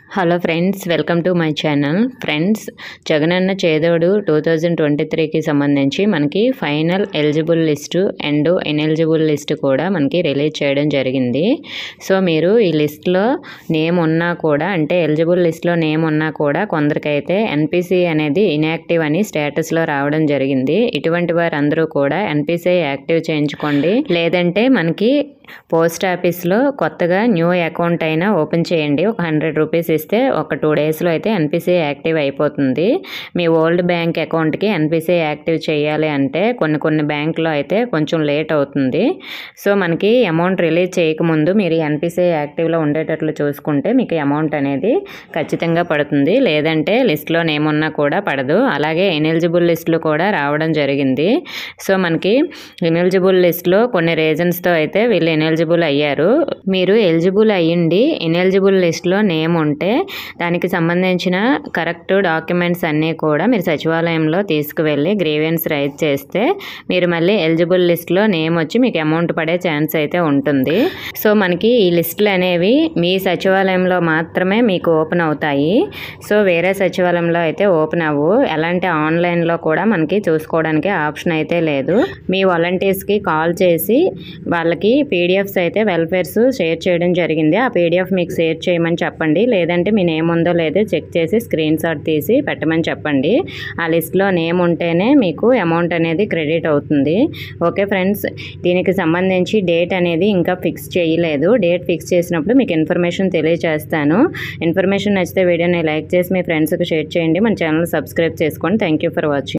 hello friends welcome to my channel friends Jagananna Chedodu two thousand twenty త్రీకి సంబంధించి మనకి final eligible list and ineligible list కూడా మనకి release చేయడం జరిగింది సో మీరు ఈ లిస్ట్లో నేమ్ ఉన్నా కూడా అంటే ఎలిజిబుల్ లిస్ట్లో నేమ్ ఉన్నా కూడా కొందరికైతే ఎన్పిసి అనేది ఇన్యాక్టివ్ అని స్టేటస్లో రావడం జరిగింది ఇటువంటి వారందరూ కూడా ఎన్పిసి యాక్టివ్ చేయించుకోండి లేదంటే మనకి పోస్ట్ ఆఫీస్లో కొత్తగా న్యూ అకౌంట్ అయినా ఓపెన్ చేయండి ఒక హండ్రెడ్ రూపీస్ ఇస్తే ఒక టూ డేస్లో అయితే ఎన్పిసి యాక్టివ్ అయిపోతుంది మీ ఓల్డ్ బ్యాంక్ అకౌంట్కి ఎన్పిసి యాక్టివ్ చేయాలి అంటే కొన్ని కొన్ని బ్యాంకులో అయితే కొంచెం లేట్ అవుతుంది సో మనకి అమౌంట్ రిలీజ్ చేయకముందు మీరు ఎన్పిసి యాక్టివ్లో ఉండేటట్లు చూసుకుంటే మీకు అమౌంట్ అనేది ఖచ్చితంగా పడుతుంది లేదంటే లిస్ట్లో నేమున్నా కూడా పడదు అలాగే ఎనెలిజిబుల్ లిస్టులు కూడా రావడం జరిగింది సో మనకి ఇనెలిజిబుల్ లిస్ట్లో కొన్ని రీజన్స్తో అయితే వీళ్ళు ఇనెలిజిబుల్ అయ్యారు మీరు ఎలిజిబుల్ అయ్యిండి ఇనెలిజిబుల్ లిస్ట్లో నేమ్ ఉంటే దానికి సంబంధించిన కరెక్ట్ డాక్యుమెంట్స్ అన్నీ కూడా మీరు సచివాలయంలో తీసుకువెళ్ళి గ్రీవెన్స్ రైజ్ చేస్తే మీరు మళ్ళీ ఎలిజిబుల్ లిస్ట్లో నేమ్ వచ్చి మీకు అమౌంట్ పడే ఛాన్స్ అయితే ఉంటుంది సో మనకి ఈ లిస్టులు అనేవి మీ సచివాలయంలో మాత్రమే మీకు ఓపెన్ అవుతాయి సో వేరే సచివాలయంలో అయితే ఓపెన్ అవ్వు ఎలాంటి ఆన్లైన్లో కూడా మనకి చూసుకోవడానికి ఆప్షన్ అయితే లేదు మీ వాలంటీర్స్కి కాల్ చేసి వాళ్ళకి పీడిఎఫ్స్ అయితే వెల్ఫేర్స్ షేర్ చేయడం జరిగింది ఆ పీడిఎఫ్ మీకు షేర్ చేయమని చెప్పండి లేదంటే మీ నేమ్ ఉందో లేదో చెక్ చేసి స్క్రీన్ షాట్ తీసి పెట్టమని చెప్పండి ఆ లిస్ట్లో నేమ్ ఉంటేనే మీకు అమౌంట్ అనేది క్రెడిట్ అవుతుంది ఓకే ఫ్రెండ్స్ దీనికి సంబంధించి డేట్ అనేది ఇంకా ఫిక్స్ చేయలేదు డేట్ ఫిక్స్ చేసినప్పుడు మీకు ఇన్ఫర్మేషన్ తెలియజేస్తాను ఇన్ఫర్మేషన్ నచ్చితే వీడియోని లైక్ చేసి మీ ఫ్రెండ్స్కి షేర్ చేయండి మన ఛానల్ సబ్స్క్రైబ్ చేసుకోండి థ్యాంక్ యూ ఫర్ వాచింగ్